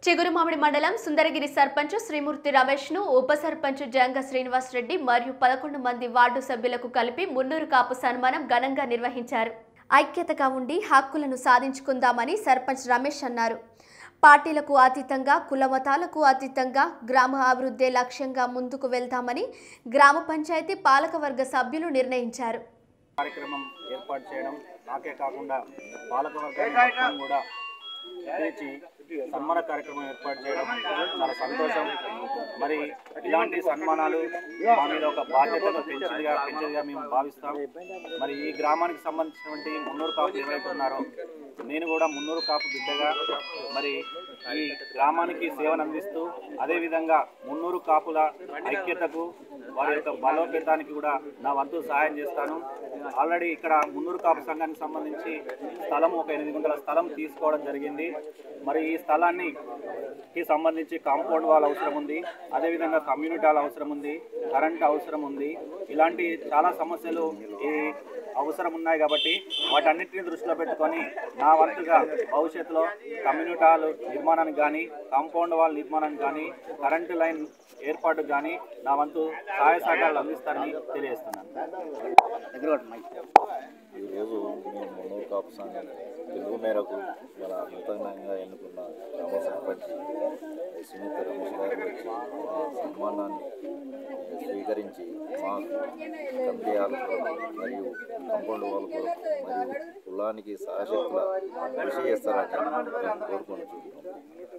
చిగురుమామిడి మండలం సుందరగిరి సర్పంచ్ శ్రీమూర్తి రమేష్ ను ఉప సర్పంచ్ జంగ శ్రీనివాస్ రెడ్డి మరియు పదకొండు మంది వార్డు సభ్యులకు కలిపి మున్నూరు కాపు సన్మానం ఘనంగా నిర్వహించారు ఐక్యతగా ఉండి హక్కులను సాధించుకుందామని సర్పంచ్ రమేష్ అన్నారు పార్టీలకు అతీతంగా కులమతాలకు అతీతంగా గ్రామ అభివృద్ధి లక్ష్యంగా ముందుకు వెళ్తామని గ్రామ పంచాయతీ పాలకవర్గ సభ్యులు నిర్ణయించారు కార్యక్రమం ఏర్పాటు చేయడం నాకే కాకుండా పాలకవర్గాన్ని మొత్తం కూడా పిలిచి సన్మాన కార్యక్రమం ఏర్పాటు చేయడం చాలా సంతోషం మరి ఇలాంటి సన్మానాలు మా మీద ఒక బాధ్యతను పెంచిందిగా పెంచేదిగా మేము భావిస్తాం మరి ఈ గ్రామానికి సంబంధించినటువంటి మున్నూరు కాపులు ఎవరైతే ఉన్నారో నేను కూడా మున్నూరు కాపు బిడ్డగా మరి ఈ గ్రామానికి సేవను అందిస్తూ అదేవిధంగా మున్నూరు కాపుల ఐక్యతకు వారి యొక్క బలోపేతానికి కూడా నా వంతు సహాయం చేస్తాను ఆల్రెడీ ఇక్కడ మున్నూరు కాపు సంఘానికి సంబంధించి స్థలం ఒక ఎనిమిది వందల స్థలం తీసుకోవడం జరిగింది మరి ఈ స్థలాన్ని కి సంబంధించి కాంపౌండ్ వాల్ అవసరం ఉంది అదేవిధంగా కమ్యూనిటీ హాల్ అవసరం ఉంది కరెంట్ అవసరం ఉంది ఇలాంటి చాలా సమస్యలు ఈ అవసరం ఉన్నాయి కాబట్టి వాటన్నిటిని దృష్టిలో పెట్టుకొని నా వంతుగా భవిష్యత్తులో కమ్యూనిటీ హాల్ నిర్మాణానికి కానీ కాంపౌండ్ వాల్ నిర్మాణానికి కానీ కరెంటు లైన్ ఏర్పాటుకు కానీ నా వంతు సహాయ సహకారాలు అందిస్తారని తెలియజేస్తున్నాను ఈరోజు మేము మున్నూరు కాపు సంఘం పిలుపు మేరకు మన నూతనంగా ఎన్నుకున్న గ్రామ సర్పంచ్ సునీత రమేష్ గారు వచ్చి మా సన్మానాన్ని స్వీకరించి మా కంపెనీలకు మరియు కంపౌండ్ వాళ్ళ కొరకు మరియు కులానికి సహశక్తుల కృషి చేస్తారని మేము కోరుకుంటున్నాం